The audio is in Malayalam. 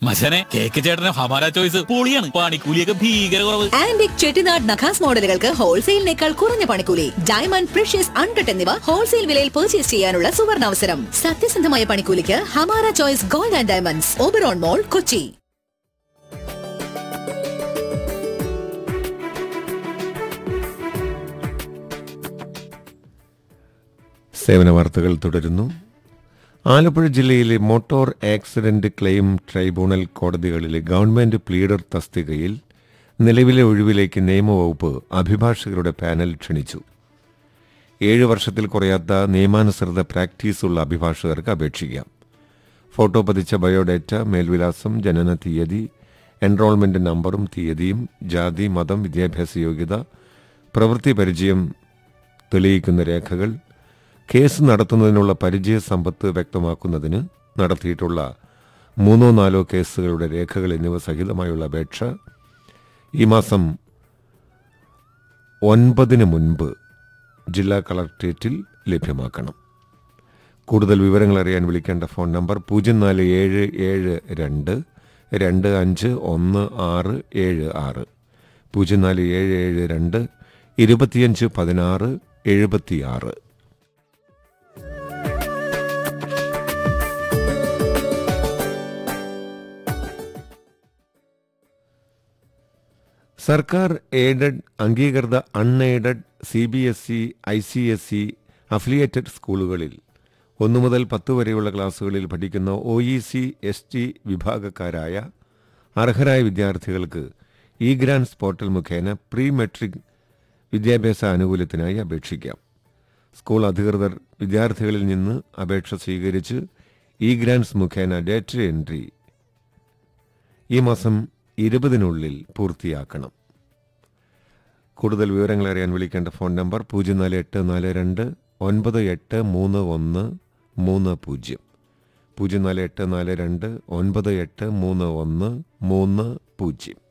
മച്ചനെ കേക്ക് ചേട്ടന് ഹമാര ചോയ്സ് പൊളിയാണ് പണിക്കൂലിയൊക്കെ ഭീകര കുറവ് ആന്റിക് ചെട്ടിനാട് നഖാസ് മോഡലുകൾക്ക് ഹോൾസെയിലിനേക്കാൾ കുറഞ്ഞ പണിക്കൂലി ഡയമണ്ട് പ്രഷ്യസ് അൺകട്ട് എന്നിവ ഹോൾസെയിൽ വിലയിൽ പർച്ചേസ് ചെയ്യാനുള്ള സുവർണാവസരം സത്യസന്ധമായ പണിക്കൂലിക്ക് Hamara choice gold and diamonds Oberon mall Kochi സേവന വാർത്തകൾ തുടരുന്നു ആലപ്പുഴ ജില്ലയിലെ മോട്ടോർ ആക്സിഡന്റ് ക്ലെയിം ട്രൈബ്യൂണൽ കോടതികളിലെ ഗവൺമെന്റ് പ്ലീഡർ തസ്തികയിൽ നിലവിലെ ഒഴിവിലേക്ക് നിയമവകുപ്പ് അഭിഭാഷകരുടെ പാനൽ ക്ഷണിച്ചു ഏഴ് വർഷത്തിൽ കുറയാത്ത നിയമാനുസൃത പ്രാക്ടീസുള്ള അഭിഭാഷകർക്ക് അപേക്ഷിക്കാം ഫോട്ടോ പതിച്ച ബയോഡേറ്റ മേൽവിലാസം ജനന തീയതി എൻറോൾമെന്റ് നമ്പറും തീയതിയും ജാതി മതം വിദ്യാഭ്യാസ യോഗ്യത പ്രവൃത്തി പരിചയം തെളിയിക്കുന്ന രേഖകൾ കേസ് നടത്തുന്നതിനുള്ള പരിചയ സമ്പത്ത് വ്യക്തമാക്കുന്നതിന് നടത്തിയിട്ടുള്ള മൂന്നോ നാലോ കേസുകളുടെ രേഖകൾ എന്നിവ സഹിതമായുള്ള അപേക്ഷ ഈ മാസം ഒൻപതിന് മുൻപ് ജില്ലാ കളക്ട്രേറ്റിൽ ലഭ്യമാക്കണം കൂടുതൽ വിവരങ്ങൾ അറിയാൻ വിളിക്കേണ്ട ഫോൺ നമ്പർ പൂജ്യം നാല് ഏഴ് ഏഴ് രണ്ട് രണ്ട് അഞ്ച് ഒന്ന് ആറ് ഏഴ് ആറ് പൂജ്യം നാല് ഏഴ് ഏഴ് രണ്ട് ഇരുപത്തിയഞ്ച് പതിനാറ് എഴുപത്തിയാറ് സർക്കാർ എയ്ഡഡ് അംഗീകൃത unaided C B S E I C S E affiliated സ്കൂളുകളിൽ ഒന്നു മുതൽ പത്ത് വരെയുള്ള ക്ലാസുകളിൽ പഠിക്കുന്ന O E C S T വിഭാഗക്കാരായ അർഹരായ വിദ്യാർത്ഥികൾക്ക് ഇ ഗ്രാൻസ് പോർട്ടൽ മുഖേന പ്രീ മെട്രിക് വിദ്യാഭ്യാസ ആനുകൂല്യത്തിനായി അപേക്ഷിക്കാം സ്കൂൾ അധികൃതർ വിദ്യാർത്ഥികളിൽ നിന്ന് അപേക്ഷ സ്വീകരിച്ച് ഇ ഗ്രാൻസ് മുഖേന ഡേറ്റ എൻട്രി ഈ മാസം ഇരുപതിനുള്ളിൽ പൂർത്തിയാക്കണം കൂടുതൽ വിവരങ്ങൾ അറിയാൻ വിളിക്കേണ്ട ഫോൺ നമ്പർ പൂജ്യം നാല് എട്ട് നാല് രണ്ട് ഒൻപത് എട്ട് മൂന്ന് ഒന്ന് മൂന്ന് പൂജ്യം പൂജ്യം നാല് എട്ട് നാല് രണ്ട് ഒൻപത് എട്ട് മൂന്ന് ഒന്ന് മൂന്ന് പൂജ്യം